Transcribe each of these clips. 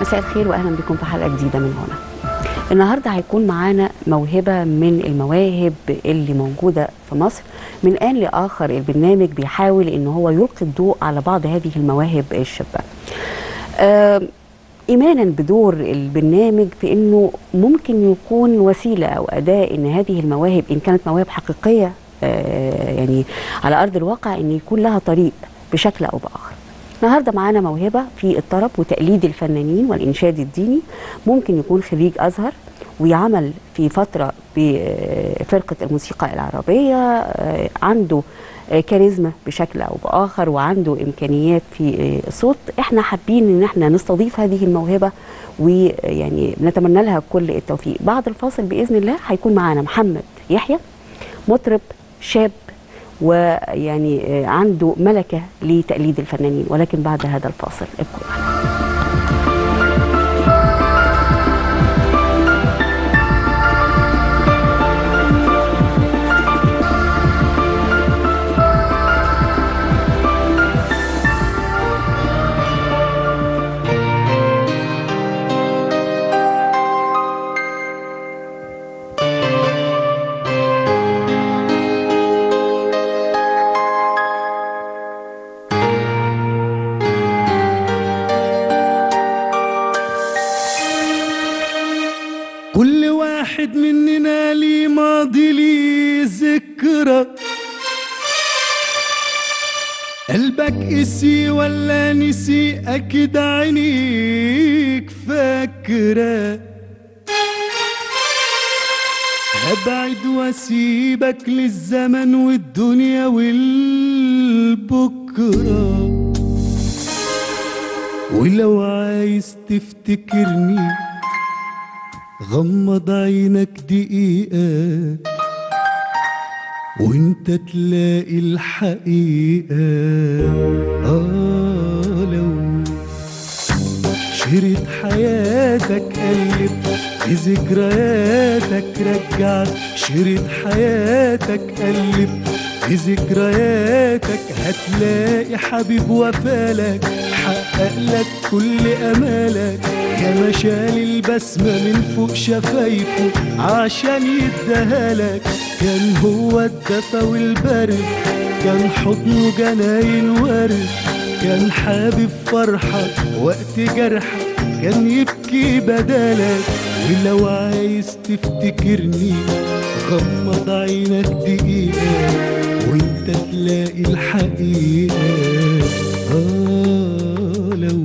مساء الخير واهلا بكم في حلقه جديده من هنا النهارده هيكون معانا موهبه من المواهب اللي موجوده في مصر من ان لاخر البرنامج بيحاول ان هو يلقي الضوء على بعض هذه المواهب الشابه آه ايمانا بدور البرنامج في انه ممكن يكون وسيله او اداه ان هذه المواهب ان كانت مواهب حقيقيه آه يعني على ارض الواقع ان يكون لها طريق بشكل او باخر النهارده معانا موهبه في الطرب وتقليد الفنانين والانشاد الديني ممكن يكون خريج ازهر ويعمل في فتره بفرقه الموسيقى العربيه عنده كاريزما بشكل او باخر وعنده امكانيات في الصوت احنا حابين ان احنا نستضيف هذه الموهبه ويعني نتمنى لها كل التوفيق بعد الفاصل باذن الله هيكون معانا محمد يحيى مطرب شاب ويعني عنده ملكة لتقليد الفنانين ولكن بعد هذا الفاصل ابقوا معنا كل واحد مننا ليه ماضي ليه ذكرى قلبك قسي ولا نسي اكيد عينيك فاكرة هبعد واسيبك للزمن والدنيا والبكرة ولو عايز تفتكرني غمض عينك دقيقة وانت تلاقي الحقيقة آه لو شريط حياتك قلب في ذكرياتك رجعت شريط حياتك قلب في ذكرياتك هتلاقي حبيب وفالك حقق لك كل امالك يا مشال البسمة من فوق شفايفه عشان يديهالك كان هو الدفا والبرد كان حضنه جناين ورد كان حابب فرحك وقت جرحك كان يبكي بدالك ولو عايز تفتكرني غمض عينك دقيقة وانت تلاقي الحقيقة آه لو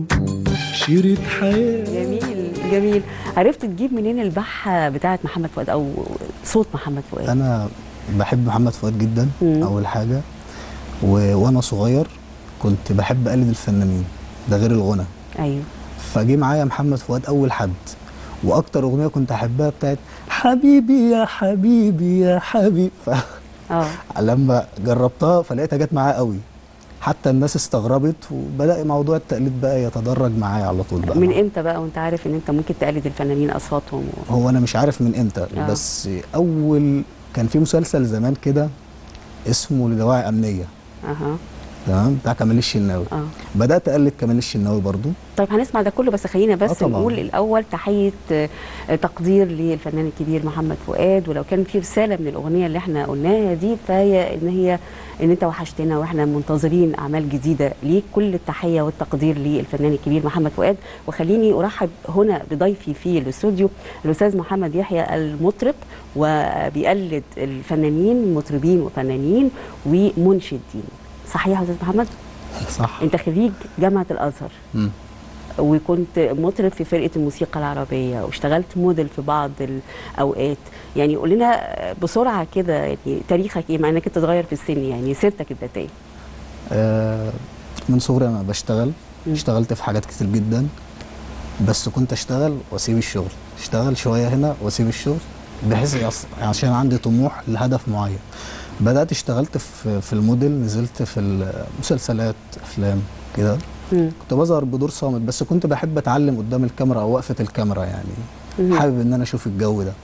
شريط حياة جميل جميل عرفت تجيب منين البحة بتاعت محمد فؤاد او صوت محمد فؤاد انا بحب محمد فؤاد جدا مم. اول حاجه و... وانا صغير كنت بحب اقلد الفنانين ده غير الغنى ايوه فجه معايا محمد فؤاد اول حد واكتر اغنيه كنت احبها بتاعت حبيبي يا حبيبي يا حبيبي ف... اه لما جربتها فلقيتها جت معايا قوي حتى الناس استغربت وبدا موضوع التقليد بقى يتدرج معايا على طول بقى من امتى بقى وانت عارف ان انت ممكن تقلد الفنانين اصواتهم و... هو انا مش عارف من امتى آه. بس اول كان في مسلسل زمان كده اسمه لدواعي امنيه اها تمام بتاع كمال الشناوي اه بدات اقلد كمال الشناوي برضو طيب هنسمع ده كله بس خلينا آه بس طبعاً. نقول الاول تحيه آه، تقدير للفنان الكبير محمد فؤاد ولو كان في رساله من الاغنيه اللي احنا قلناها دي فهي ان هي ان انت وحشتنا واحنا منتظرين اعمال جديده ليك كل التحيه والتقدير للفنان الكبير محمد فؤاد وخليني ارحب هنا بضيفي في الاستوديو الاستاذ محمد يحيى المطرب وبيقلد الفنانين مطربين وفنانين ومنشدين صحيح يا استاذ محمد صح انت خريج جامعه الازهر مم. وكنت مطرب في فرقه الموسيقى العربيه واشتغلت موديل في بعض الاوقات يعني قول لنا بسرعه كده يعني تاريخك ايه مع انك انت صغير في السن يعني سيرتك الذاتيه آه من صغري انا بشتغل مم. اشتغلت في حاجات كتير جدا بس كنت اشتغل واسيب الشغل اشتغل شويه هنا واسيب الشغل بحيث يص- عشان عندي طموح لهدف معين بدات اشتغلت في في الموديل نزلت في المسلسلات افلام كده مم. كنت بظهر بدور صامت بس كنت بحب اتعلم قدام الكاميرا او وقفه الكاميرا يعني مم. حابب ان انا اشوف الجو ده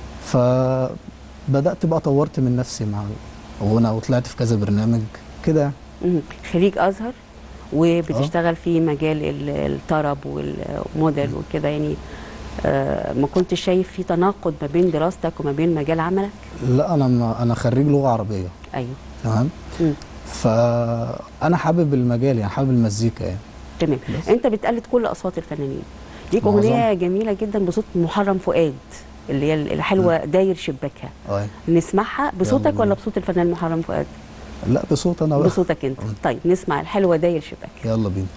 فبدات بقى طورت من نفسي مع الغنى وطلعت في كذا برنامج كده مم. خريج ازهر وبتشتغل في مجال ال- الطرب والموديل وكده يعني آه، ما كنتش شايف في تناقض ما بين دراستك وما بين مجال عملك لا انا ما انا خريج لغه عربيه ايوه تمام مم. فانا حابب المجال يعني حابب المزيكا يعني تمام بس. انت بتقلد كل اصوات الفنانين ليك معظم. اغنيه جميله جدا بصوت محرم فؤاد اللي هي الحلوه داير شباكها اه نسمعها بصوتك بينا. ولا بصوت الفنان محرم فؤاد لا بصوت انا بقى بصوتك انت طيب نسمع الحلوه داير شباكها يلا بينا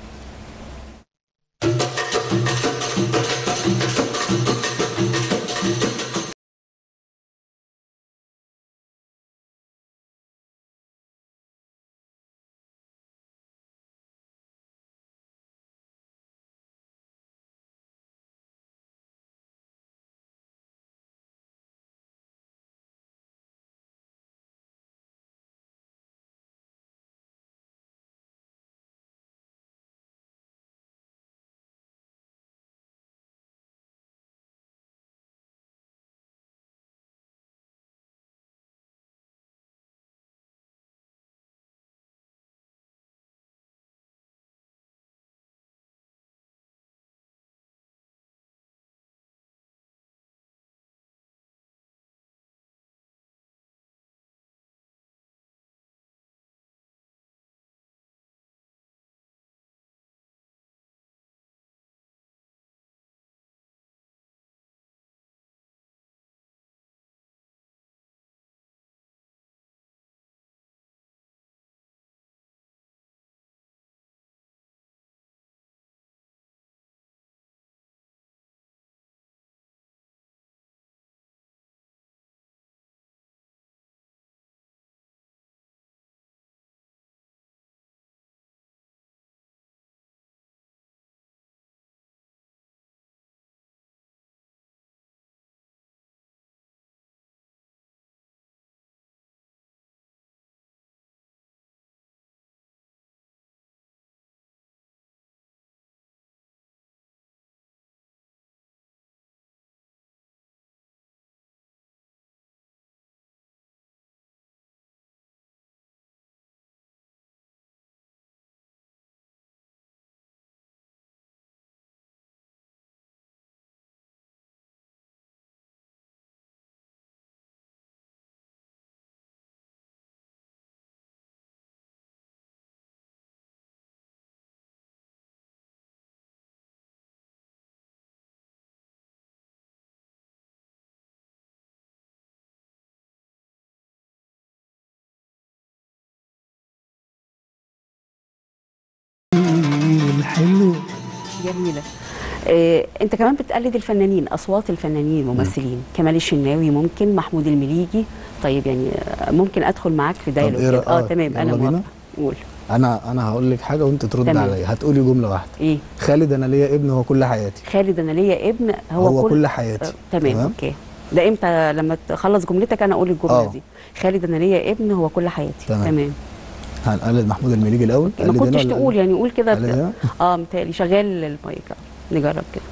الحلو جميله آه، انت كمان بتقلد الفنانين اصوات الفنانين الممثلين كمال الشناوي ممكن محمود المليجي طيب يعني آه، ممكن ادخل معاك في دايلوج إيه كده. رأ- اه آه، تمام انا يلا بينا. موافقه قول انا انا هقول لك حاجه وانت ترد تمام. عليا هتقولي جمله واحده ايه خالد انا ليا ابن هو كل حياتي خالد انا ليا ابن هو, هو كل حياتي. آه، تمام تمام؟ اوكي ده امتى لما تخلص جملتك انا اقول الجمله آه. دي خالد انا ليا ابن هو كل حياتي تمام. تمام هنقلد محمود المليجي الاول ما قلد هنا كنتش ولا تقول يعني قول كده قلد هنا؟ اه متهيألي شغال المايك آه. نجرب كده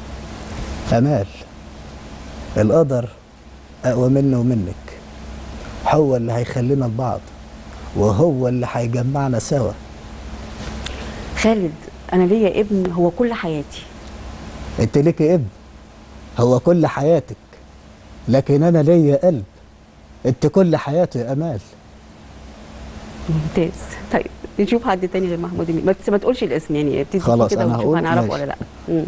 امال القدر اقوى مني ومنك هو اللي هيخلينا لبعض وهو اللي هيجمعنا سوا خالد انا ليا ابن هو كل حياتي انت ليكي ابن هو كل حياتك لكن انا ليا قلب انت كل حياتي يا امال ممتاز طيب نشوف حد تاني غير محمود المليجي بس ما تقولش الاسم يعني ابتدي خلاص، كده أنا ونشوف هقول هنعرفه ماشي. ولا لا مم.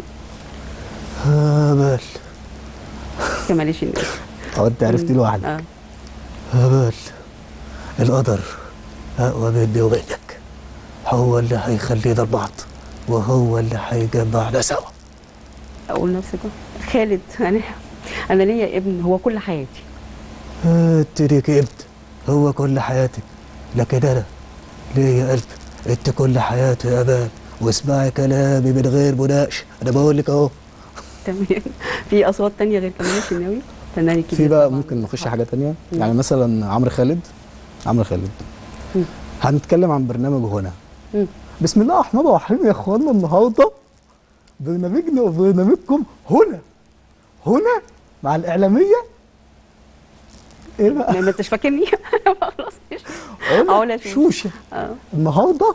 امال كمال الشناوي هو انت عرفتي لوحدك اه امال القدر اقوى مني ومنك هو اللي هيخلينا لبعض وهو اللي هيجمعنا سوا اقول نفس الجمله خالد انا انا ليا ابن هو كل حياتي انت ليك ابن هو كل حياتك لكن انا ليا قلب انت كل حياتي يا امان واسمعي كلامي من غير مناقشه انا بقول لك اهو تمام في اصوات تانية غير كمال الشناوي فنان كبير في بقى طبعاً. ممكن نخش حاجه تانية مم. يعني مثلا عمرو خالد عمرو خالد مم. هنتكلم عن برنامج هنا مم. بسم الله الرحمن الرحيم يا اخوانا النهارده برنامجنا وبرنامجكم هنا هنا مع الاعلاميه ايه بقى ما ما انتش فاكرني خلاص مش أقول لك اقول أشوف. شوشه اه النهارده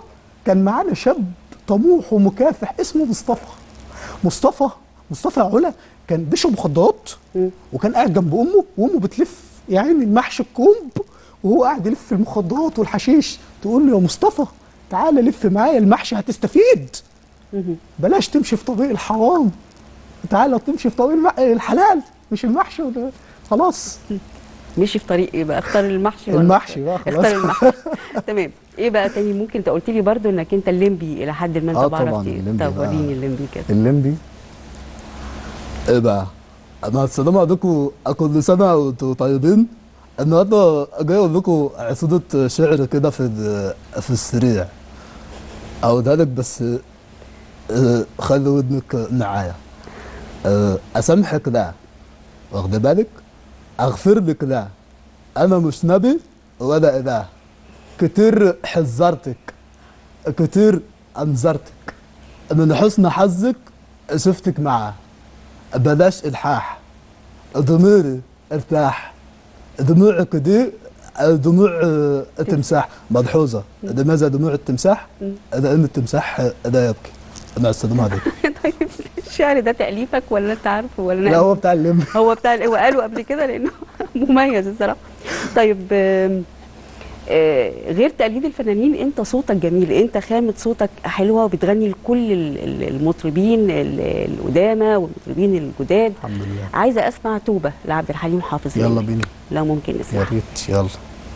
كان معانا شاب طموح ومكافح اسمه مصطفى مصطفى مصطفى علا كان بيشرب مخدرات وكان قاعد جنب امه وامه بتلف يا عيني المحشي الكومب وهو قاعد يلف المخدرات والحشيش تقول له يا مصطفى تعالى لف معايا المحشي هتستفيد بلاش تمشي في طريق الحرام تعالى تمشي في طريق الم- الحلال مش المحشي ولا- خلاص مشي في طريق ايه بقى اختار المحشي ولا المحشي بقى خلاص. اختار المحشي تمام ايه بقى تاني ممكن انت قلت لي برضو انك انت الليمبي الى حد ما انت آه بعرف طبعاً، ت- الليمبي طب بقى. وريني الليمبي كده الليمبي ايه بقى مع السلامة عليكم كل سنة وانتم طيبين النهارده جاي اقول لكم عصيدة شعر كده في ال- في السريع اقولها لك بس آه، خلي ودنك معايا آه، اسامحك لا واخد بالك اغفر لك لا انا مش نبي ولا اله كتير حذرتك كتير انذرتك من حسن حظك شفتك معاه بلاش الحاح ضميري ارتاح دموعك دي دموع آه، التمساح ملحوظه لماذا دموع التمساح؟ لان التمساح لا يبكي مع السلامه عليكم طيب الشعر ده تاليفك ولا انت عارفه ولا لا أنا هو بتاع الليمبي هو بتاع هو قاله قبل كده لانه مميز الصراحه طيب آم، آه، غير تقليد الفنانين انت صوتك جميل انت خامة صوتك حلوه وبتغني لكل ال- ال- المطربين ال- القدامى والمطربين الجداد الحمد لله عايزه اسمع توبه لعبد الحليم حافظ يلا ليلى. بينا لو ممكن يا نسمع ريت يلا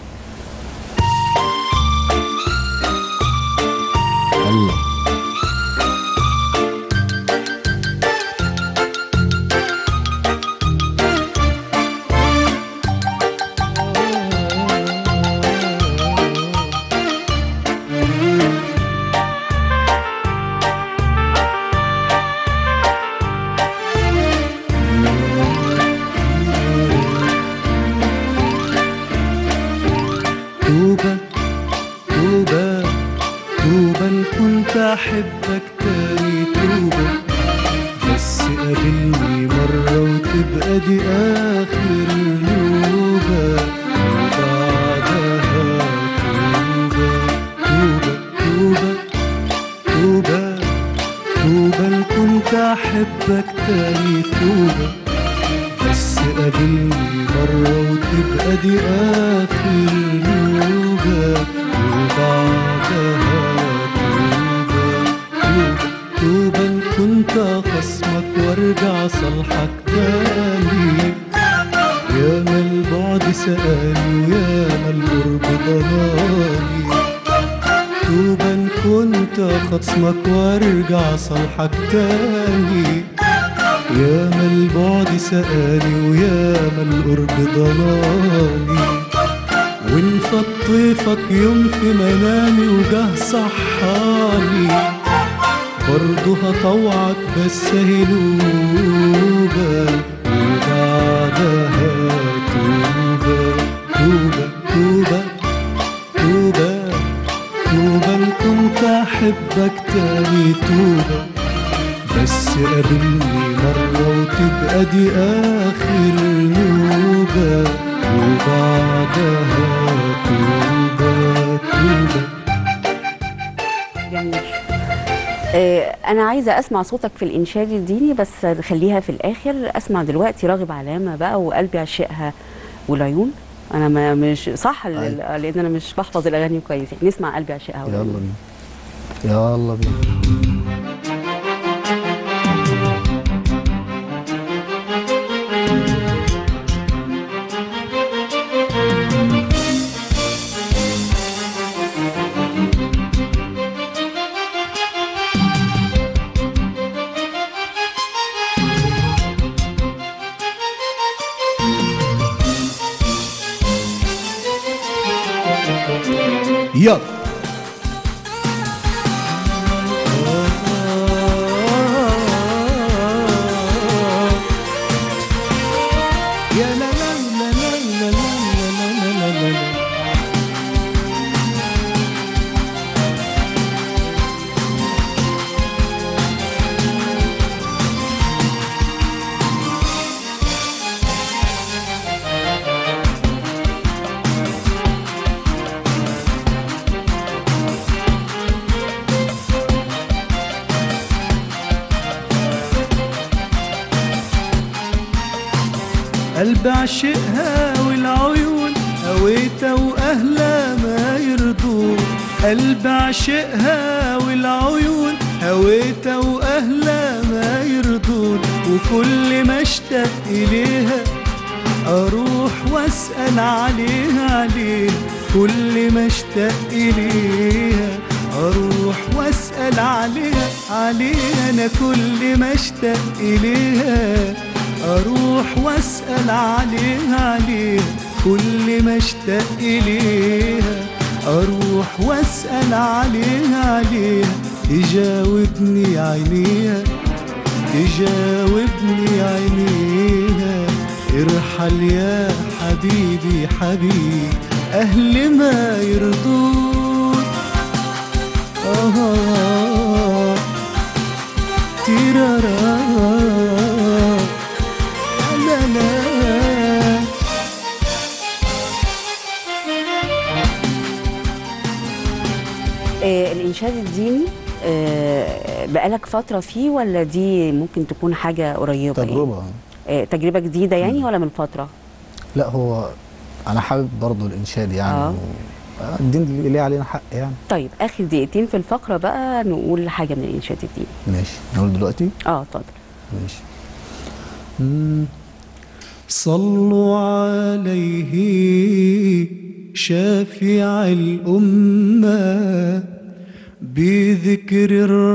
يلا توبة توبة توبة إن كنت أحبك تاني توبة بس قابلني مرة وتبقى دي آخر نوبة وبعدها توبة توبة توبة توبة توبة إن كنت أحبك تاني توبة بس قابلني مرة وتبقى دي آخر نوبة وبعدها توبة توبة توبة إن كنت خصمك وارجع صالحك تاني يا ما البعد سألني ويا ما القرب ضناني توبة إن كنت خصمك وارجع صالحك تاني يا ما البعد سألني ويا ما القرب ضناني وان فطيفك يوم في منامي وجه صحاني برضه هطوعك بس هلوبة وبعدها توبة توبة توبة توبة توبة إن كنت أحبك تاني توبة بس قابلني مرة وتبقى دي آخر نوبة وبعدها توبة توبة جميل آه، انا عايزه اسمع صوتك في الانشاد الديني بس خليها في الاخر اسمع دلوقتي راغب علامه بقى وقلبي عشقها والعيون انا ما مش صح ال- أيوة. لان انا مش بحفظ الاغاني كويس يعني نسمع قلبي عشقها يلا والعيون بينا يلا بينا يلا قلب عشقها والعيون هويتها واهلها ما يرضون قلب عشقها والعيون هويتها واهلها ما يرضون وكل ما اشتاق اليها اروح واسال عليها عليها كل ما اشتاق اليها اروح واسال عليها عليها انا كل ما اشتاق اليها اروح واسال عليها عليها كل ما اشتاق اليها اروح واسال عليها عليها تجاوبني عينيها تجاوبني عينيها ارحل يا حبيبي حبيبي أهل ما يرضون آه تيرارا لا لا آه الانشاد الديني آه بقالك فتره فيه ولا دي ممكن تكون حاجه قريبه يعني؟ تجربه آه تجربه جديده يعني ولا من فتره لا هو انا حابب برضو الانشاد يعني آه. و... الدين اللي ليه علينا حق يعني طيب اخر دقيقتين في الفقره بقى نقول حاجه من الانشاد الديني ماشي نقول دلوقتي اه اتفضل ماشي صلوا عليه شافع الأمة بذكر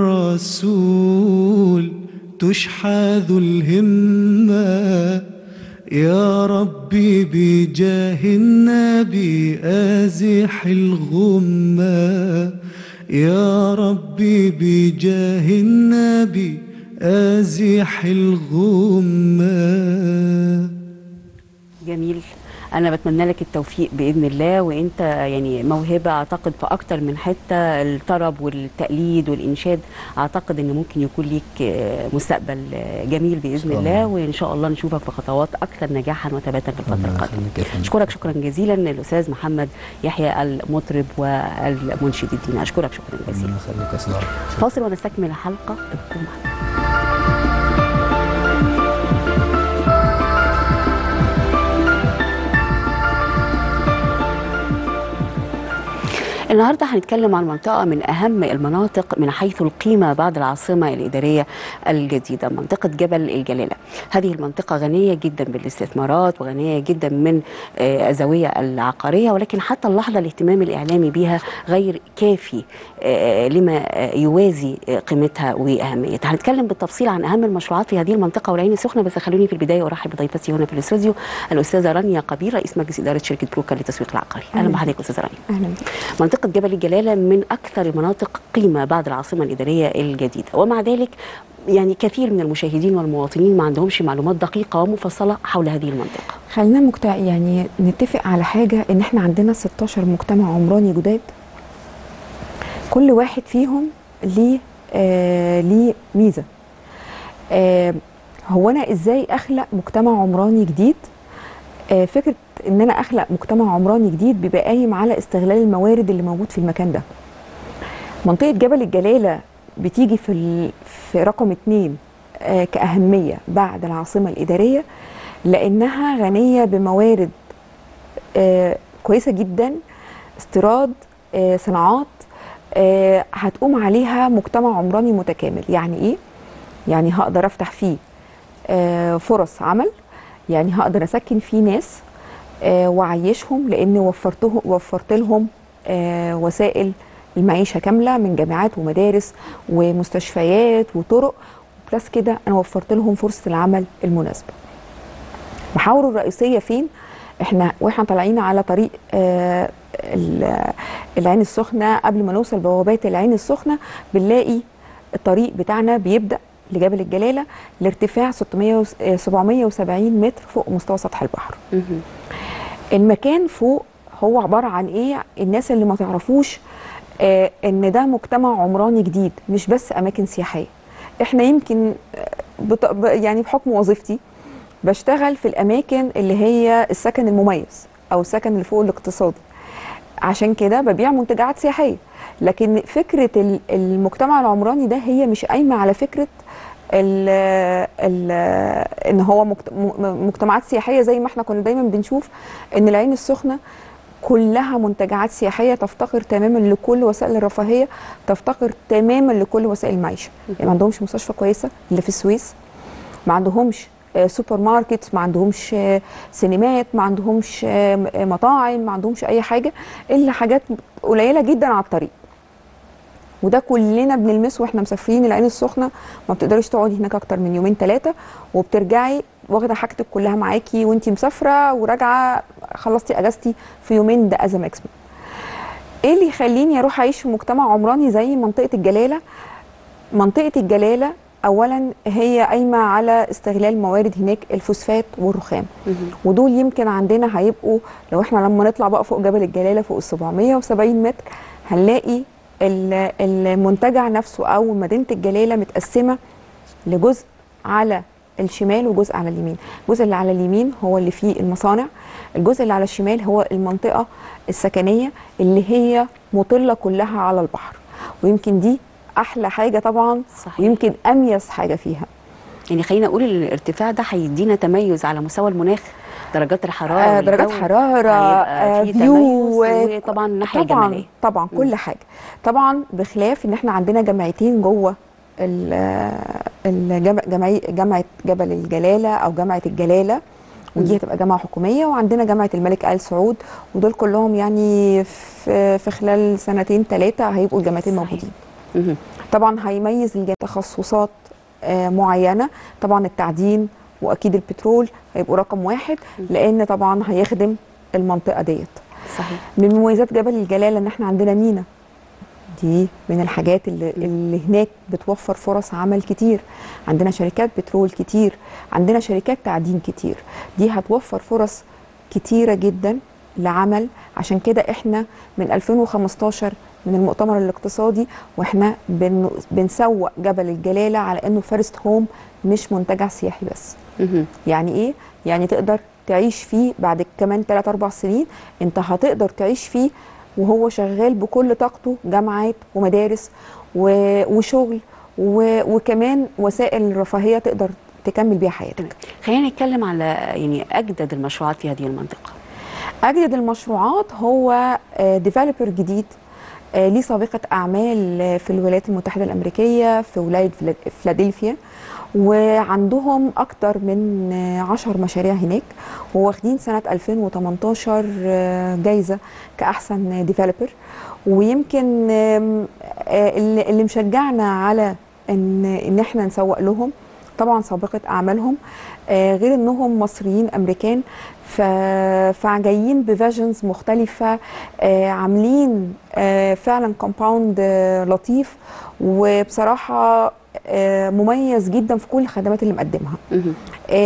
الرسول تشحذ الهمة يا ربي بجاه النبي أزح الغمة يا ربي بجاه النبي أزح الغمة جميل انا بتمنى لك التوفيق باذن الله وانت يعني موهبه اعتقد في اكتر من حته الطرب والتقليد والانشاد اعتقد ان ممكن يكون ليك آه، مستقبل آه، جميل باذن شاء الله الله. وان شاء الله نشوفك في خطوات اكثر نجاحا وثباتا في الفتره ربنا القادمه يخليك يا فندم. اشكرك شكرا جزيلا الاستاذ محمد يحيى المطرب والمنشد الديني اشكرك شكرا جزيلا ربنا يخليك يا سيدي فاصل ونستكمل الحلقه ابقوا معنا النهارده هنتكلم عن منطقه من اهم المناطق من حيث القيمه بعد العاصمه الاداريه الجديده منطقه جبل الجلاله هذه المنطقه غنيه جدا بالاستثمارات وغنيه جدا من آه، الزاويه العقاريه ولكن حتى اللحظه الاهتمام الاعلامي بها غير كافي آه، لما آه، يوازي آه، قيمتها واهميتها هنتكلم بالتفصيل عن اهم المشروعات في هذه المنطقه والعين السخنه بس خلوني في البدايه ارحب بضيفتي هنا في الاستوديو الاستاذه رانيا قبير رئيس مجلس اداره شركه بروكا للتسويق العقاري اهلا أهلا. بحضرتك استاذه رانيا اهلا بك منطقة جبل الجلالة من أكثر المناطق قيمة بعد العاصمة الإدارية الجديدة ومع ذلك يعني كثير من المشاهدين والمواطنين ما عندهمش معلومات دقيقة ومفصلة حول هذه المنطقة خلينا مكتع... يعني نتفق على حاجه ان احنا عندنا 16 مجتمع عمراني جداد كل واحد فيهم ليه آه ليه ميزه آه هو انا ازاي اخلق مجتمع عمراني جديد آه فكره ان انا اخلق مجتمع عمراني جديد بيبقى قايم على استغلال الموارد اللي موجود في المكان ده منطقه جبل الجلاله بتيجي في ال... في رقم اتنين آه كأهمية بعد العاصمة الإدارية لأنها غنية بموارد آه كويسة جدا استيراد آه صناعات آه هتقوم عليها مجتمع عمراني متكامل يعني إيه؟ يعني هقدر أفتح فيه آه فرص عمل يعني هقدر أسكن فيه ناس آه وأعيشهم لأن وفرته وفرت لهم آه وسائل المعيشة كاملة من جامعات ومدارس ومستشفيات وطرق بلس كده أنا وفرت لهم فرصة العمل المناسبة محاوره الرئيسية فين؟ احنا واحنا طالعين على طريق آه ال- العين السخنة قبل ما نوصل بوابات العين السخنة بنلاقي الطريق بتاعنا بيبدأ لجبل الجلالة لارتفاع 600 وس- آه، 770 متر فوق مستوى سطح البحر المكان فوق هو عبارة عن ايه الناس اللي ما تعرفوش آه ان ده مجتمع عمراني جديد مش بس اماكن سياحية احنا يمكن آه، بط... ب- يعني بحكم وظيفتي بشتغل في الاماكن اللي هي السكن المميز او السكن اللي فوق الاقتصادي عشان كده ببيع منتجعات سياحيه لكن فكره ال- المجتمع العمراني ده هي مش قايمه على فكره ال ال ان هو مجت- م- مجتمعات سياحيه زي ما احنا كنا دايما بنشوف ان العين السخنه كلها منتجعات سياحيه تفتقر تماما لكل وسائل الرفاهيه تفتقر تماما لكل وسائل المعيشه يعني ما عندهمش مستشفى كويسه اللي في السويس ما عندهمش آه، سوبر ماركت ما عندهمش آه، سينمات ما عندهمش آه، م- آه، مطاعم ما عندهمش اي حاجه الا حاجات قليله جدا على الطريق وده كلنا بنلمسه واحنا مسافرين العين السخنه ما بتقدريش تقعدي هناك اكتر من يومين ثلاثه وبترجعي واخده حاجتك كلها معاكي وانتي مسافره وراجعه خلصتي اجازتي في يومين ده ازمه ماكسيمم ايه اللي يخليني اروح اعيش في مجتمع عمراني زي منطقه الجلاله منطقه الجلاله اولا هي قايمه على استغلال موارد هناك الفوسفات والرخام ودول يمكن عندنا هيبقوا لو احنا لما نطلع بقى فوق جبل الجلاله فوق ال 770 متر هنلاقي ال- المنتجع نفسه او مدينه الجلاله متقسمه لجزء على الشمال وجزء على اليمين الجزء اللي على اليمين هو اللي فيه المصانع الجزء اللي على الشمال هو المنطقه السكنيه اللي هي مطله كلها على البحر ويمكن دي احلى حاجه طبعا صحيح. ويمكن اميز حاجه فيها يعني خلينا نقول الارتفاع ده هيدينا تميز على مستوى المناخ درجات الحراره آه درجات والجو. حراره هيبقى آه في فيو تميز وطبعا الناحيه طبعا الجماليه طبعا كل حاجه طبعا بخلاف ان احنا عندنا جامعتين جوه ال- آه، الجامع جامعي- جامعه جبل الجلاله او جامعه الجلاله ودي هتبقى جامعه حكوميه وعندنا جامعه الملك ال سعود ودول كلهم يعني في في خلال سنتين ثلاثه هيبقوا الجامعتين صحيح. موجودين مهم. طبعا هيميز الجامعة تخصصات آه، معينه طبعا التعدين واكيد البترول هيبقوا رقم واحد لان طبعا هيخدم المنطقه ديت صحيح من مميزات جبل الجلاله ان احنا عندنا مينا دي من الحاجات اللي, اللي هناك بتوفر فرص عمل كتير عندنا شركات بترول كتير عندنا شركات تعدين كتير دي هتوفر فرص كتيرة جدا لعمل عشان كده احنا من 2015 من المؤتمر الاقتصادي واحنا بن بنسوق جبل الجلاله على انه فيرست هوم مش منتجع سياحي بس مهم. يعني ايه يعني تقدر تعيش فيه بعد كمان 3 4 سنين انت هتقدر تعيش فيه وهو شغال بكل طاقته جامعات ومدارس و- وشغل و- وكمان وسائل الرفاهيه تقدر تكمل بيها حياتك تمام خلينا نتكلم على يعني اجدد المشروعات في هذه المنطقه اجدد المشروعات هو ديفلوبر جديد آه، ليه سابقه اعمال آه، في الولايات المتحده الامريكيه في ولايه فلا- فيلادلفيا وعندهم اكتر من آه، عشر مشاريع هناك وواخدين سنه 2018 آه، جايزه كاحسن ديفلوبر ويمكن آم، آه، اللي اللي مشجعنا على ان ان احنا نسوق لهم طبعا سابقه اعمالهم آه، غير انهم مصريين امريكان ف... فجايين بفيجنز مختلفه آه، عاملين آه، فعلا كومباوند لطيف وبصراحه آه، مميز جدا في كل الخدمات اللي مقدمها مهم.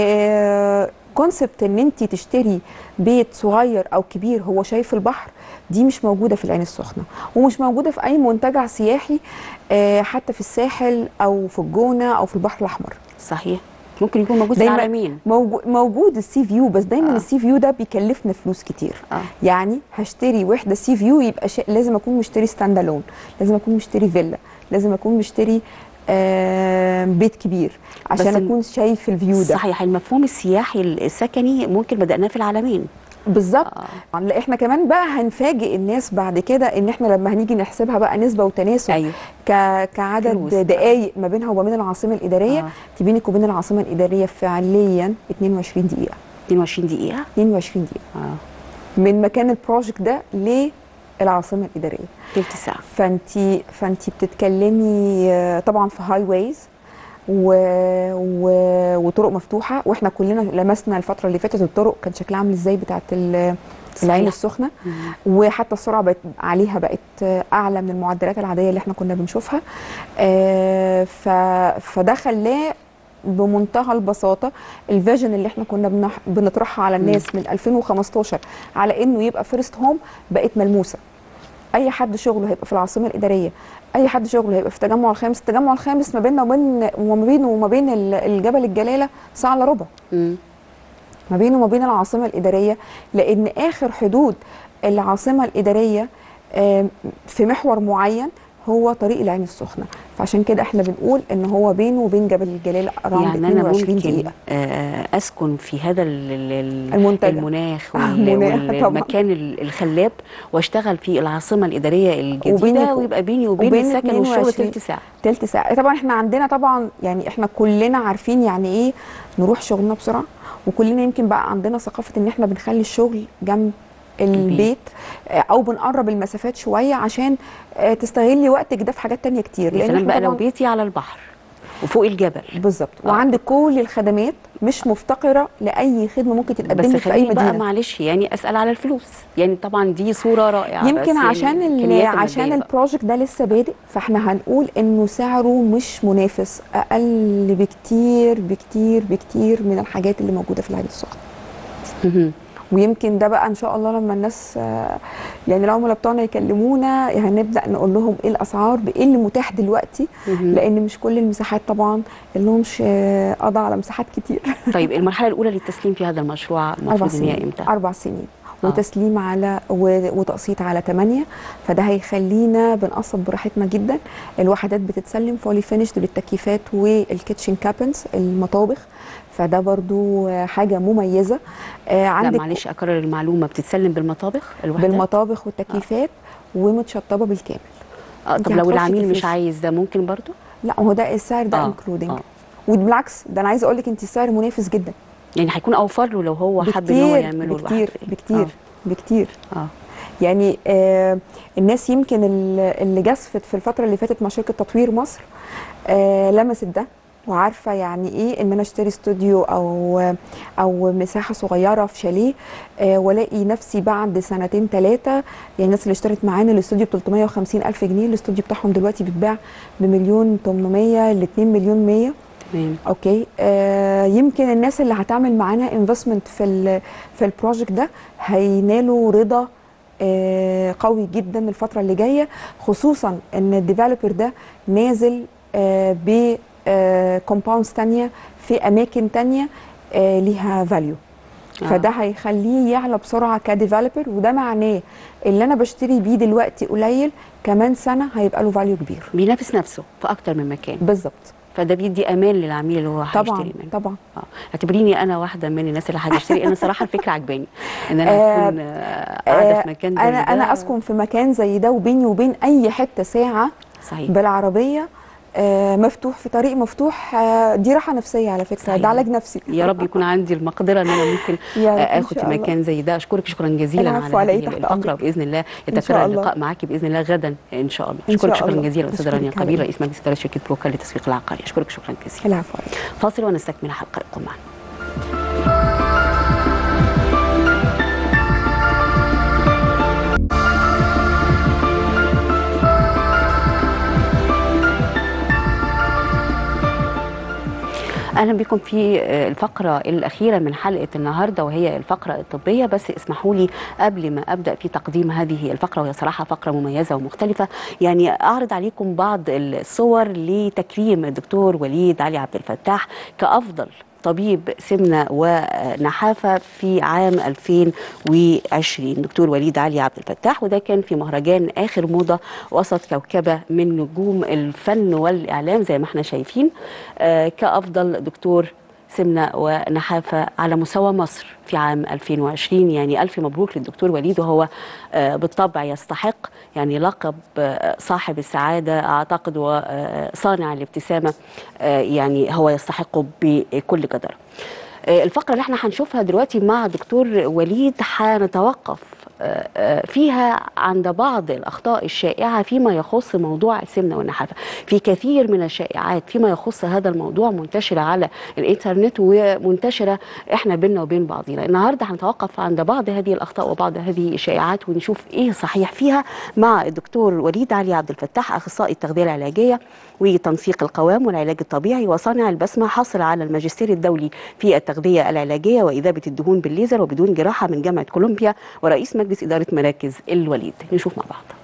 كونسبت ان انت تشتري بيت صغير او كبير هو شايف البحر دي مش موجوده في العين السخنه ومش موجوده في اي منتجع سياحي آه، حتى في الساحل او في الجونه او في البحر الاحمر صحيح ممكن يكون موجود في دايما العالمين موجود, موجود السي فيو بس دايما آه. آه. السي فيو ده بيكلفنا فلوس كتير آه. يعني هشتري وحده سي فيو يبقى شيء لازم اكون مشتري ستاند الون لازم اكون مشتري فيلا لازم اكون مشتري آه بيت كبير عشان بس ال- اكون شايف الفيو ده صحيح المفهوم السياحي السكني ممكن بدأناه في العالمين بالظبط آه. لا احنا كمان بقى هنفاجئ الناس بعد كده ان احنا لما هنيجي نحسبها بقى نسبه وتناسب أيوة. ك... كعدد فلوس. دقائق ما بينها وما بين العاصمه الاداريه آه. آه. بينك وبين العاصمه الاداريه فعليا 22 دقيقه 22 دقيقة 22 دقيقه اه من مكان البروجكت ده للعاصمه الاداريه تلت ساعة فانت فانت بتتكلمي آه، طبعا في هاي وايز و... و... وطرق مفتوحه واحنا كلنا لمسنا الفتره اللي فاتت الطرق كان شكلها عامل ازاي بتاعت ال- العين صحيح. السخنه وحتى السرعه بقت عليها بقت آه، اعلى من المعدلات العاديه اللي احنا كنا بنشوفها آه، ف... فده خلاه بمنتهى البساطه الفيجن اللي احنا كنا بنح... بنطرحها على الناس من 2015 على انه يبقى فيرست هوم بقت ملموسه اي حد شغله هيبقى في العاصمه الاداريه اي حد شغله هيبقى في التجمع الخامس التجمع الخامس ما بيننا وبين وما بينه وما بين ال- الجبل الجلاله ساعه الا ربع مم. ما بينه وما بين العاصمه الاداريه لان اخر حدود العاصمه الاداريه آم، في محور معين هو طريق العين السخنه فعشان كده احنا بنقول ان هو بينه وبين جبل الجلال اراوند يعني انا 22 ممكن دقيقه آه، اسكن في هذا ال- ال- ال- المنتجع. المناخ آه، وال- المناخ طبعاً. والمكان ال- الخلاب واشتغل في العاصمه الاداريه وبينك الجديده و- ويبقى بيني وبين وبين السكن والشغل 22 تلت ساعه تلت ساعه طبعا احنا عندنا طبعا يعني احنا كلنا عارفين يعني ايه نروح شغلنا بسرعه وكلنا يمكن بقى عندنا ثقافه ان احنا بنخلي الشغل جنب البيت آه، او بنقرب المسافات شويه عشان آه، تستغلي وقتك ده في حاجات تانية كتير يا سلام إحنا بقى لو طبعاً- بيتي على البحر وفوق الجبل بالظبط آه. وعندك كل الخدمات مش مفتقره لاي خدمه ممكن بس تتقدم لك في اي خليني بقى مدينه معلش يعني اسال على الفلوس يعني طبعا دي صوره رائعه بس يمكن يعني عشان ال- الإمكانيات عشان المادية بقى. البروجكت ده لسه بادئ فاحنا هنقول انه سعره مش منافس اقل بكتير بكتير بكتير من الحاجات اللي موجوده في العين السخنه مهم. ويمكن ده بقى ان شاء الله لما الناس آه، يعني العملاء بتوعنا يكلمونا هنبدا نقول لهم ايه الاسعار بايه اللي متاح دلوقتي مهم. لان مش كل المساحات طبعا لهمش آه، قضى على مساحات كتير طيب المرحله الاولى للتسليم في هذا المشروع اربع المفروض ان هي سنين امتى اربع سنين آه. وتسليم على و- وتقسيط على 8 فده هيخلينا بنقسط براحتنا جدا الوحدات بتتسلم فولي فينيشد بالتكييفات والكيتشن كابنز المطابخ فده برضو آه، حاجه مميزه آه، لا عندك معلش اكرر المعلومه بتتسلم بالمطابخ الوحدات بالمطابخ والتكييفات ومتشطبه بالكامل آه طب دي لو هتخش العميل في مش فلوس. عايز ده ممكن برضو لا هو ده السعر ده آه، انكلودنج آه. وبالعكس ده انا عايزه اقول لك انت السعر منافس جدا يعني هيكون اوفر له لو هو حب ان هو بكتير يعمله لوحده بكتير بكتير بكتير اه, آه. يعني آه الناس يمكن ال- اللي جسفت في الفتره اللي فاتت مع شركه تطوير مصر آه لمست ده وعارفه يعني ايه ان انا اشتري استوديو او او مساحه صغيره في شاليه آه والاقي نفسي بعد سنتين ثلاثه يعني الناس اللي اشترت معانا الاستوديو ب 350 الف جنيه الاستوديو بتاعهم دلوقتي بيتباع بمليون 800 ل 2 مليون 100 تمام اوكي آه يمكن الناس اللي هتعمل معانا انفستمنت في ال في البروجكت ده هينالوا رضا آه قوي جدا الفتره اللي جايه خصوصا ان الديفلوبر ده نازل آه ب كومباوندز تانية في اماكن تانية آه ليها فاليو آه. فده هيخليه يعلى بسرعه كديفلوبر وده معناه اللي انا بشتري بيه دلوقتي قليل كمان سنه هيبقى له فاليو كبير بينافس نفسه في اكتر من مكان بالظبط فده بيدي امان للعميل اللي هو طبعا هيشتري منه طبعا اه اعتبريني انا واحده من الناس اللي هتشتري انا صراحه الفكره عجباني ان انا آه، اكون آه، قاعده في مكان زي انا ده انا اسكن في مكان زي ده وبيني وبين اي حته ساعه صحيح بالعربيه آه، مفتوح في طريق مفتوح آه، دي راحه نفسيه على فكره صحيح. ده علاج نفسي يا رب يكون عندي المقدره ان انا ممكن يا رب، إن اخد شاء في الله. مكان زي ده اشكرك شكرا جزيلا العفو، على على هذه إيه؟ تحت الفقره أمرك. باذن الله إن شاء يتكرر الله. اللقاء معك باذن الله غدا ان شاء الله إن اشكرك شاء شكرا الله. جزيلا استاذه أشكرك رانيا على قبيل إيه؟ رئيس مجلس اداره شركه بروكا للتسويق العقاري اشكرك شكرا جزيلا العفو عليك فاصل ونستكمل حلقتكم معنا اهلا بكم في آه، الفقره الاخيره من حلقه النهارده وهي الفقره الطبيه بس اسمحوا لي قبل ما ابدا في تقديم هذه الفقره وهي صراحه فقره مميزه ومختلفه يعني اعرض عليكم بعض الصور لتكريم الدكتور وليد علي عبد الفتاح كافضل طبيب سمنة ونحافة في عام 2020 دكتور وليد علي عبد الفتاح وده كان في مهرجان آخر موضة وسط كوكبة من نجوم الفن والإعلام زي ما احنا شايفين آه، كأفضل دكتور سمنة ونحافة على مستوى مصر في عام 2020 يعني ألف مبروك للدكتور وليد وهو آه، بالطبع يستحق يعني لقب آه، صاحب السعادة أعتقد وصانع الابتسامة آه، يعني هو يستحقه بكل جدارة آه، الفقرة اللي احنا هنشوفها دلوقتي مع دكتور وليد هنتوقف آه، آه، فيها عند بعض الأخطاء الشائعة فيما يخص موضوع السمنة والنحافة في كثير من الشائعات فيما يخص هذا الموضوع منتشرة على الإنترنت ومنتشرة إحنا بيننا وبين بعضنا النهاردة هنتوقف عند بعض هذه الأخطاء وبعض هذه الشائعات ونشوف إيه صحيح فيها مع الدكتور وليد علي عبد الفتاح أخصائي التغذية العلاجية وتنسيق القوام والعلاج الطبيعي وصانع البسمة حصل على الماجستير الدولي في التغذية العلاجية وإذابة الدهون بالليزر وبدون جراحة من جامعة كولومبيا ورئيس مجلس إدارة مراكز الوليد نشوف مع بعض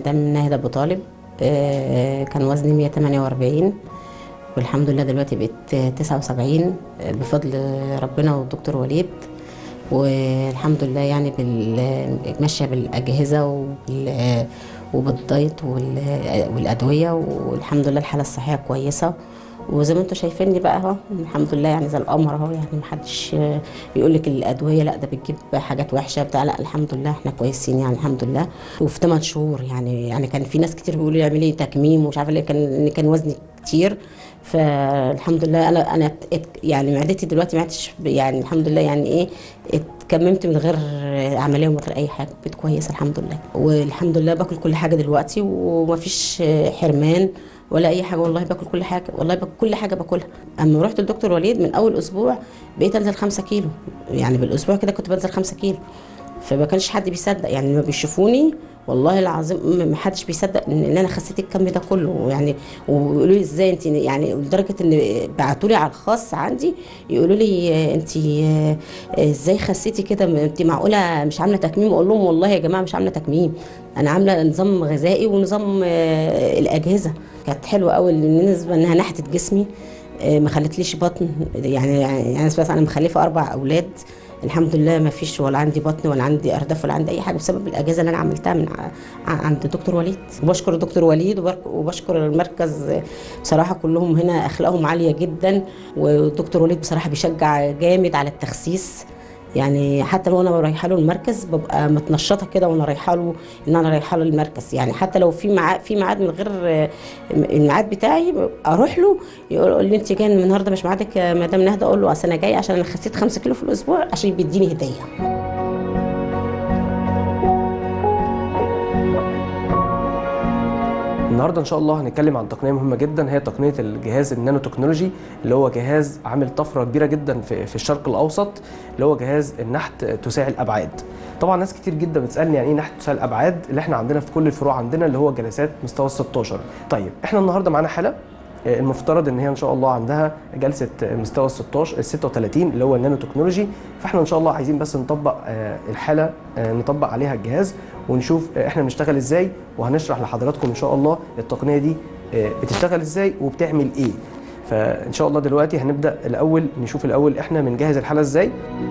مدام ناهد ابو طالب آه، كان وزني 148 والحمد لله دلوقتي بقيت 79 آه، بفضل ربنا والدكتور وليد والحمد لله يعني بال- ماشيه بالاجهزه وبال وبالدايت وال- والادويه والحمد لله الحاله الصحيه كويسه وزي ما انتم شايفيني بقى اهو الحمد لله يعني زي القمر اهو يعني محدش يقول لك الادويه لا ده بتجيب حاجات وحشه بتاع لا الحمد لله احنا كويسين يعني الحمد لله وفي 8 شهور يعني يعني كان في ناس كتير بيقولوا لي اعملي تكميم ومش عارفه ليه كان ان كان وزني كتير فالحمد لله انا انا ات- ات- يعني معدتي دلوقتي ما عدتش ب- يعني الحمد لله يعني ايه اتكممت من غير عمليه ومن غير اي حاجه بقيت كويسه الحمد لله والحمد لله باكل كل حاجه دلوقتي ومفيش حرمان ولا اي حاجه والله باكل كل حاجه والله باكل كل حاجه باكلها اما رحت للدكتور وليد من اول اسبوع بقيت انزل خمسة كيلو يعني بالاسبوع كده كنت بنزل خمسة كيلو فما كانش حد بيصدق يعني لما بيشوفوني والله العظيم م- ما حدش بيصدق ان إن انا خسيت الكم ده كله يعني ويقولوا لي ازاي انت يعني لدرجه ان بعتوا لي على الخاص عندي يقولوا لي انت ازاي خسيتي كده انت معقوله مش عامله تكميم اقول لهم والله يا جماعه مش عامله تكميم انا عامله نظام غذائي ونظام آه، الاجهزه كانت حلوه قوي بالنسبه انها نحتت جسمي آه، ما خلتليش بطن يعني يعني بس انا مخلفه اربع اولاد الحمد لله ما فيش ولا عندي بطن ولا عندي ارداف ولا عندي اي حاجه بسبب الاجهزه اللي انا عملتها من ع- ع- عند دكتور وليد وبشكر الدكتور وليد وبرك- وبشكر المركز بصراحه كلهم هنا اخلاقهم عاليه جدا والدكتور وليد بصراحه بيشجع جامد على التخسيس يعني حتى لو انا رايحه له المركز ببقى متنشطه كده وانا رايحه له ان انا رايحه له المركز يعني حتى لو في ميعاد في ميعاد من غير آه، الميعاد بتاعي اروح له يقول يقول لي انت جايه النهارده مش ميعادك يا مدام نهده اقول له اصل انا جاي عشان انا خسيت 5 كيلو في الاسبوع عشان بيديني هديه النهارده ان شاء الله هنتكلم عن تقنيه مهمه جدا هي تقنيه الجهاز النانو تكنولوجي اللي هو جهاز عامل طفره كبيره جدا في, في الشرق الاوسط اللي هو جهاز النحت تساعي الابعاد طبعا ناس كتير جدا بتسالني يعني ايه نحت تساعي الابعاد اللي احنا عندنا في كل الفروع عندنا اللي هو جلسات مستوى ال 16 طيب احنا النهارده معانا حاله آه، المفترض ان هي ان شاء الله عندها جلسه مستوى ال 16 ال 36 اللي هو النانو تكنولوجي فاحنا ان شاء الله عايزين بس نطبق آه، الحاله آه، نطبق عليها الجهاز ونشوف آه، احنا بنشتغل ازاي وهنشرح لحضراتكم ان شاء الله التقنيه دي آه، بتشتغل ازاي وبتعمل ايه فان شاء الله دلوقتي هنبدا الاول نشوف الاول احنا بنجهز الحاله ازاي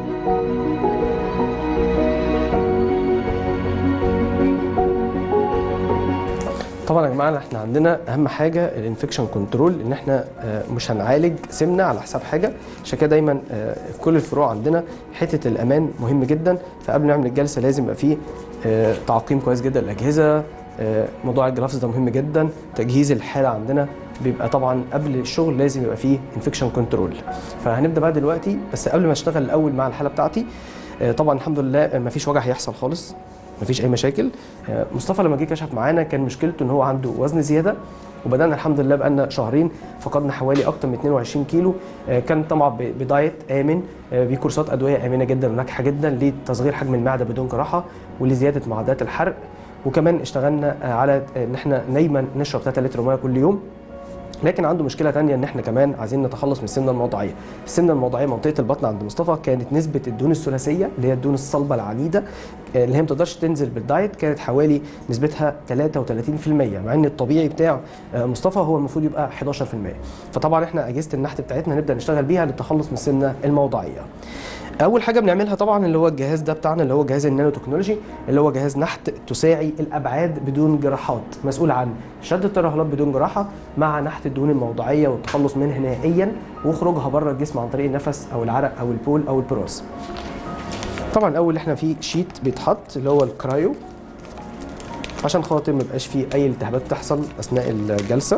طبعا يا جماعه احنا عندنا اهم حاجه الانفكشن كنترول ان احنا آه، مش هنعالج سمنه على حساب حاجه عشان كده دايما آه، في كل الفروع عندنا حته الامان مهم جدا فقبل ما نعمل الجلسه لازم يبقى فيه آه، تعقيم كويس جدا للاجهزه آه، موضوع الجرافز ده مهم جدا تجهيز الحاله عندنا بيبقى طبعا قبل الشغل لازم يبقى فيه انفكشن كنترول فهنبدا بقى دلوقتي بس قبل ما اشتغل الاول مع الحاله بتاعتي آه، طبعا الحمد لله مفيش وجع هيحصل خالص مفيش اي مشاكل آه، مصطفى لما جه كشف معانا كان مشكلته ان هو عنده وزن زياده وبدانا الحمد لله بقالنا شهرين فقدنا حوالي اكتر من 22 كيلو آه، كان طبعا ب- بدايت امن آه، بكورسات ادويه امنه جدا وناجحه جدا لتصغير حجم المعده بدون جراحه ولزياده معدلات الحرق وكمان اشتغلنا آه، على آه، ان احنا دايما نشرب 3 لتر ميه كل يوم لكن عنده مشكله تانية ان احنا كمان عايزين نتخلص من السمنه الموضعيه السمنه الموضعيه منطقه البطن عند مصطفى كانت نسبه الدهون الثلاثيه اللي هي الدهون الصلبه العنيده آه، اللي هي ما تقدرش تنزل بالدايت كانت حوالي نسبتها 33% مع ان الطبيعي بتاع آه، مصطفى هو المفروض يبقى 11% فطبعا احنا اجهزه النحت بتاعتنا نبدا نشتغل بيها للتخلص من السمنه الموضعيه اول حاجه بنعملها طبعا اللي هو الجهاز ده بتاعنا اللي هو جهاز النانو تكنولوجي اللي هو جهاز نحت تساعي الابعاد بدون جراحات مسؤول عن شد الترهلات بدون جراحه مع نحت الدهون الموضعيه والتخلص منها نهائيا وخروجها بره الجسم عن طريق النفس او العرق او البول او البراز طبعا الاول احنا في شيت بيتحط اللي هو الكرايو عشان خاطر ما يبقاش فيه اي التهابات تحصل اثناء الجلسه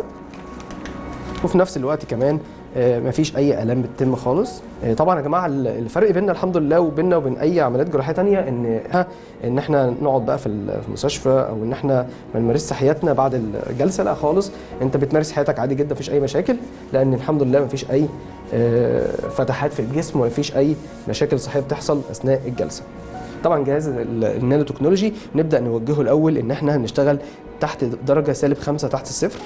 وفي نفس الوقت كمان آه، مفيش اي الام بتتم خالص آه، طبعا يا جماعه ال- الفرق بيننا الحمد لله وبيننا وبين اي عمليات جراحيه تانية ان ها ان احنا نقعد بقى في ال- في المستشفى او ان احنا ما نمارسش حياتنا بعد الجلسه لا خالص انت بتمارس حياتك عادي جدا مفيش اي مشاكل لان الحمد لله مفيش اي آه، فتحات في الجسم ومفيش اي مشاكل صحيه بتحصل اثناء الجلسه طبعا جهاز ال- النانو تكنولوجي نبدا نوجهه الاول ان احنا هنشتغل تحت درجه سالب خمسة تحت الصفر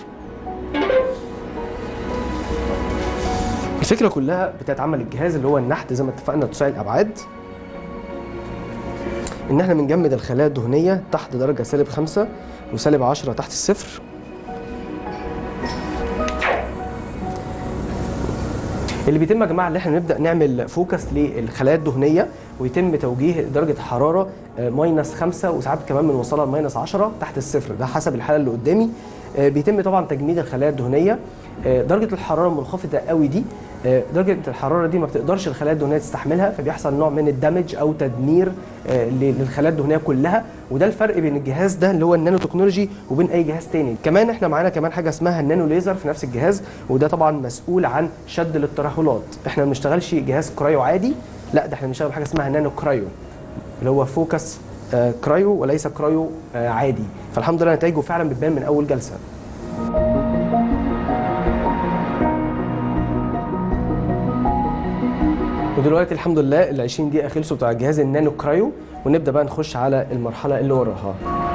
الفكره كلها بتاعت عمل الجهاز اللي هو النحت زي ما اتفقنا تساعد الابعاد ان احنا بنجمد الخلايا الدهنيه تحت درجه سالب 5 وسالب 10 تحت الصفر اللي بيتم يا جماعه ان احنا نبدا نعمل فوكس للخلايا الدهنيه ويتم توجيه درجه حراره آه، ماينس 5 وساعات كمان بنوصلها لماينس 10 تحت الصفر ده حسب الحاله اللي قدامي آه، بيتم طبعا تجميد الخلايا الدهنيه آه، درجه الحراره المنخفضه قوي دي آه، درجه الحراره دي ما بتقدرش الخلايا الدهنيه تستحملها فبيحصل نوع من الدمج او تدمير آه، ل- للخلايا الدهنيه كلها وده الفرق بين الجهاز ده اللي هو النانو تكنولوجي وبين اي جهاز تاني كمان احنا معانا كمان حاجه اسمها النانو ليزر في نفس الجهاز وده طبعا مسؤول عن شد الترهلات احنا ما بنشتغلش جهاز كرايو عادي لا ده احنا بنشتغل بحاجه اسمها نانو كرايو اللي هو فوكس آه، كرايو وليس كرايو آه، عادي فالحمد لله نتائجه فعلا بتبان من اول جلسه ودلوقتي الحمد لله ال 20 دقيقه خلصوا بتاع جهاز النانو كرايو ونبدا بقى نخش على المرحله اللي وراها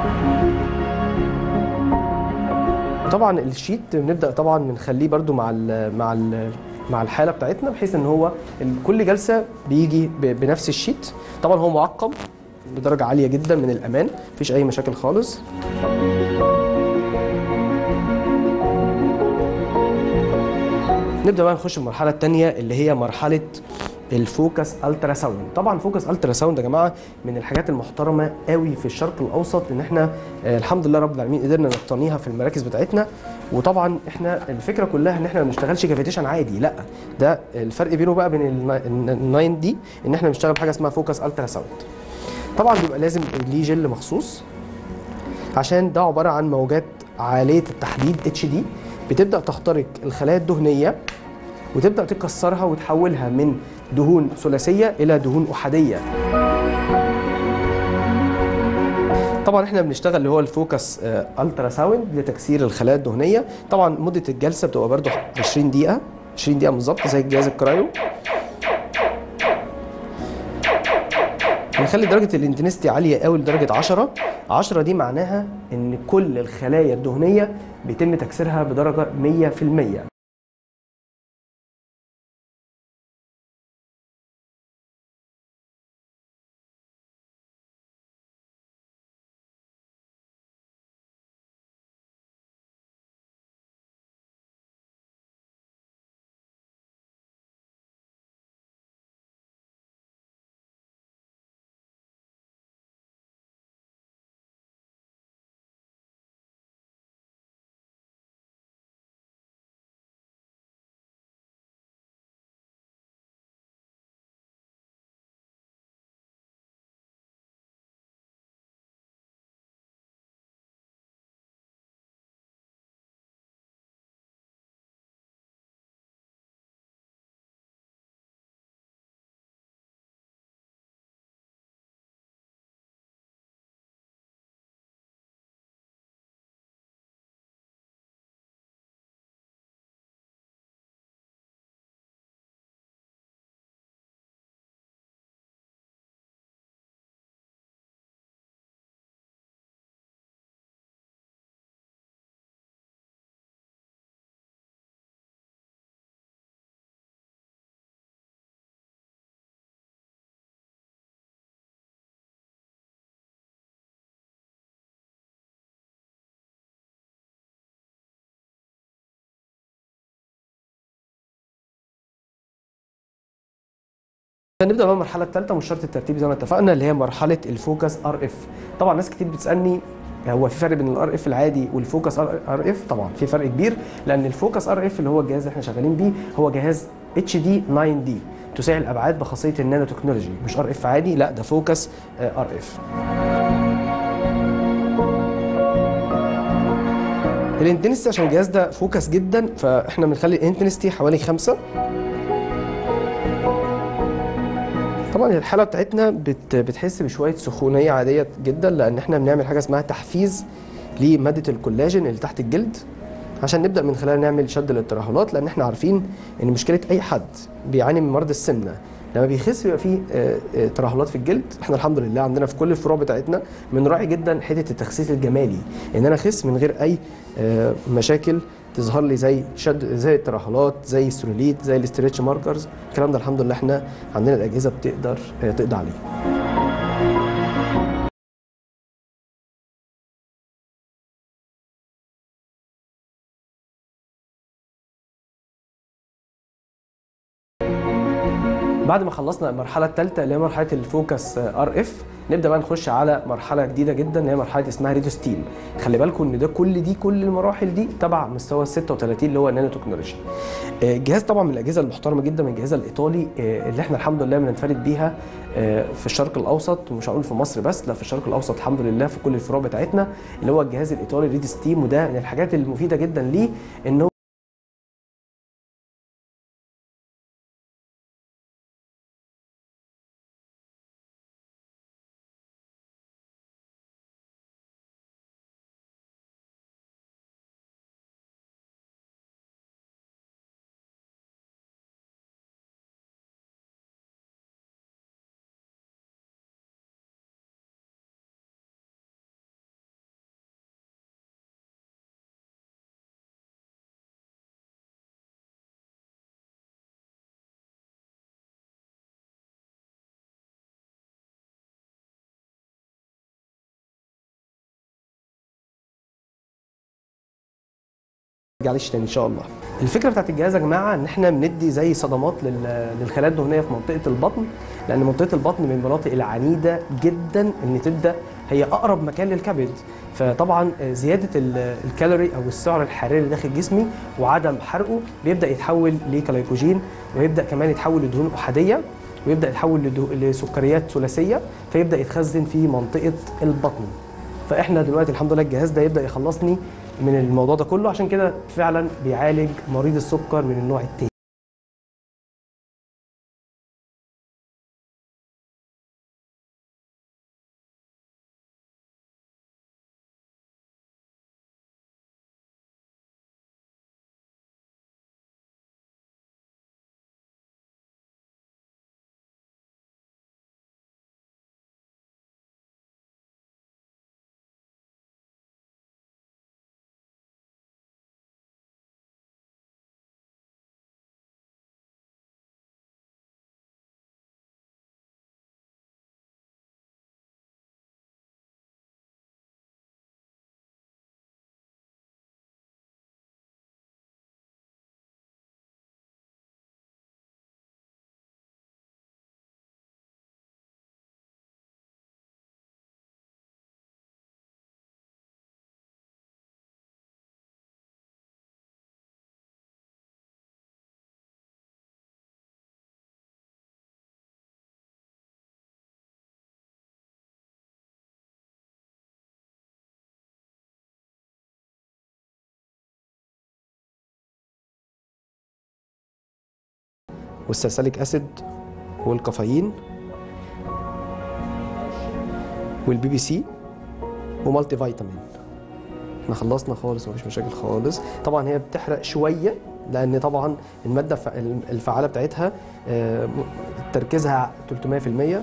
طبعا الشيت بنبدا طبعا بنخليه برده مع ال مع ال مع الحاله بتاعتنا بحيث ان هو ال- كل جلسه بيجي ب- بنفس الشيت طبعا هو معقم بدرجه عاليه جدا من الامان مفيش اي مشاكل خالص نبدا بقى نخش المرحله الثانيه اللي هي مرحله الفوكس الترا ساوند طبعا فوكس الترا ساوند يا جماعه من الحاجات المحترمه قوي في الشرق الاوسط ان احنا آه الحمد لله رب العالمين قدرنا نقتنيها في المراكز بتاعتنا وطبعا احنا الفكره كلها ان احنا ما بنشتغلش كافيتيشن عادي لا ده الفرق بينه بقى بين الناين دي ان احنا بنشتغل بحاجه اسمها فوكس الترا ساوند طبعا بيبقى لازم ليه جل مخصوص عشان ده عباره عن موجات عاليه التحديد اتش دي بتبدا تخترق الخلايا الدهنيه وتبدا تكسرها وتحولها من دهون ثلاثيه الى دهون احاديه طبعا احنا بنشتغل اللي هو الفوكس آه، الترا ساوند لتكسير الخلايا الدهنيه طبعا مده الجلسه بتبقى برده 20 دقيقه 20 دقيقه بالظبط زي جهاز الكرايو نخلي درجه الانتنستي عاليه قوي لدرجه 10 10 دي معناها ان كل الخلايا الدهنيه بيتم تكسيرها بدرجه 100% نبدا بقى المرحله الثالثه مش شرط الترتيب زي ما اتفقنا اللي هي مرحله الفوكس ار اف طبعا ناس كتير بتسالني هو في فرق بين الار اف العادي والفوكس ار اف طبعا في فرق كبير لان الفوكس ار اف اللي هو الجهاز اللي احنا شغالين بيه هو جهاز اتش دي 9 دي تساعد الابعاد بخاصيه النانو تكنولوجي مش ار اف عادي لا ده فوكس ار اف الانتنستي عشان الجهاز ده فوكس جدا فاحنا بنخلي الانتنستي حوالي خمسة طبعا الحاله بتاعتنا بت بتحس بشويه سخونيه عاديه جدا لان احنا بنعمل حاجه اسمها تحفيز لماده الكولاجين اللي تحت الجلد عشان نبدا من خلال نعمل شد للترهلات لان احنا عارفين ان مشكله اي حد بيعاني من مرض السمنه لما بيخس بيبقى فيه آه، آه، ترهلات في الجلد احنا الحمد لله عندنا في كل الفروع بتاعتنا بنراعي جدا حته التخسيس الجمالي ان انا اخس من غير اي آه، مشاكل تظهر لي زي شد زي الترهلات زي السوليت زي الاستريتش ماركرز الكلام ده الحمد لله احنا عندنا الاجهزه بتقدر آه، تقضي عليه بعد ما خلصنا المرحله الثالثه اللي هي مرحله الفوكس ار اف نبدا بقى نخش على مرحله جديده جدا اللي هي مرحله اسمها ريدو ستيم خلي بالكم ان ده كل دي كل المراحل دي تبع مستوى ال 36 اللي هو النانو تكنولوجي آه، الجهاز طبعا من الاجهزه المحترمه جدا من الجهاز الايطالي آه، اللي احنا الحمد لله بننفرد بيها آه، في الشرق الاوسط ومش هقول في مصر بس لا في الشرق الاوسط الحمد لله في كل الفروع بتاعتنا اللي هو الجهاز الايطالي ريدو ستيم وده من الحاجات المفيده جدا ليه ان هو نرجعليش تاني ان شاء الله الفكره بتاعت الجهاز يا جماعه ان احنا بندي زي صدمات لل- للخلايا الدهنيه في منطقه البطن لان منطقه البطن من المناطق العنيده جدا ان تبدا هي اقرب مكان للكبد فطبعا زياده ال- الكالوري او السعر الحراري اللي داخل جسمي وعدم حرقه بيبدا يتحول لكلايكوجين ويبدا كمان يتحول لدهون احاديه ويبدا يتحول لده- لسكريات ثلاثيه فيبدا يتخزن في منطقه البطن فاحنا دلوقتي الحمد لله الجهاز ده يبدا يخلصني من الموضوع ده كله عشان كده فعلا بيعالج مريض السكر من النوع التاني والسلسليك اسيد والكافيين والبي بي سي ومالتي فيتامين احنا خلصنا خالص ومفيش مشاكل خالص طبعا هي بتحرق شويه لان طبعا الماده الف- الفعاله بتاعتها آه، م- تركيزها 300%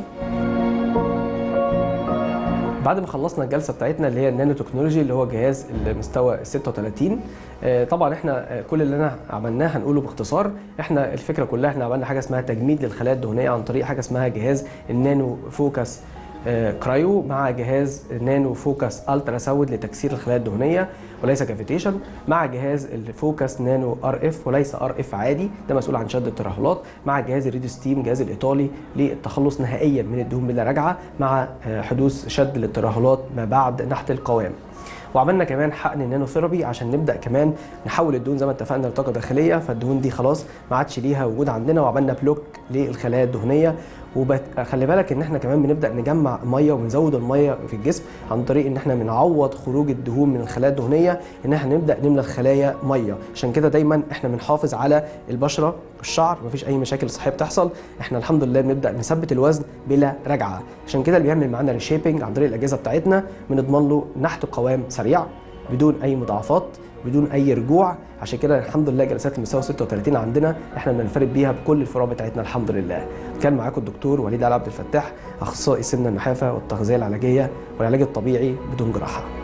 بعد ما خلصنا الجلسه بتاعتنا اللي هي النانو تكنولوجي اللي هو جهاز المستوى ال 36 آه، طبعا احنا آه، كل اللي انا عملناه هنقوله باختصار احنا الفكره كلها احنا عملنا حاجه اسمها تجميد للخلايا الدهنيه عن طريق حاجه اسمها جهاز النانو فوكس آه، كرايو مع جهاز نانو فوكس الترا ساوند لتكسير الخلايا الدهنيه وليس كافيتيشن مع جهاز الفوكس نانو ار اف وليس ار اف عادي ده مسؤول عن شد الترهلات مع جهاز الريدو ستيم الجهاز الايطالي للتخلص نهائيا من الدهون بلا رجعه مع آه، حدوث شد للترهلات ما بعد نحت القوام وعملنا كمان حقن النانو ثيرابي عشان نبدا كمان نحول الدهون زي ما اتفقنا لطاقه داخليه فالدهون دي خلاص ما عادش ليها وجود عندنا وعملنا بلوك للخلايا الدهنيه وخلي بالك ان احنا كمان بنبدا نجمع ميه وبنزود الميه في الجسم عن طريق ان احنا بنعوض خروج الدهون من الخلايا الدهنيه ان احنا نبدا نملى الخلايا ميه عشان كده دايما احنا بنحافظ على البشره والشعر مفيش اي مشاكل صحيه بتحصل احنا الحمد لله بنبدا نثبت الوزن بلا رجعه عشان كده اللي بيعمل معانا ريشيبنج عن طريق الاجهزه بتاعتنا بنضمن له نحت قوام سريع بدون اي مضاعفات بدون اي رجوع عشان كده الحمد لله جلسات المستوى 36 عندنا احنا بننفرد بيها بكل الفروع بتاعتنا الحمد لله كان معاكم الدكتور وليد علي عبد الفتاح اخصائي سمنه النحافه والتغذيه العلاجيه والعلاج الطبيعي بدون جراحه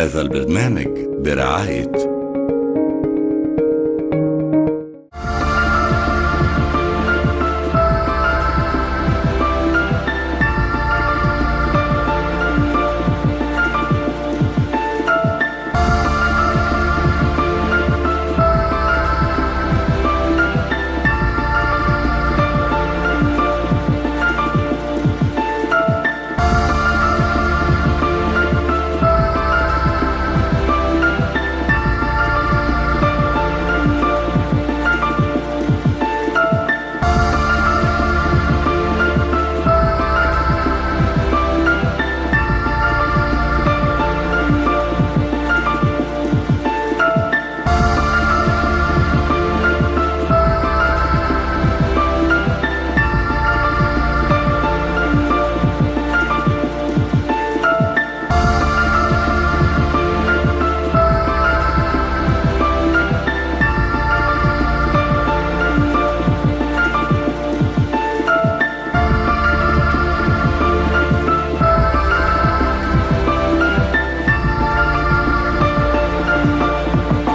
هذا البرنامج برعاية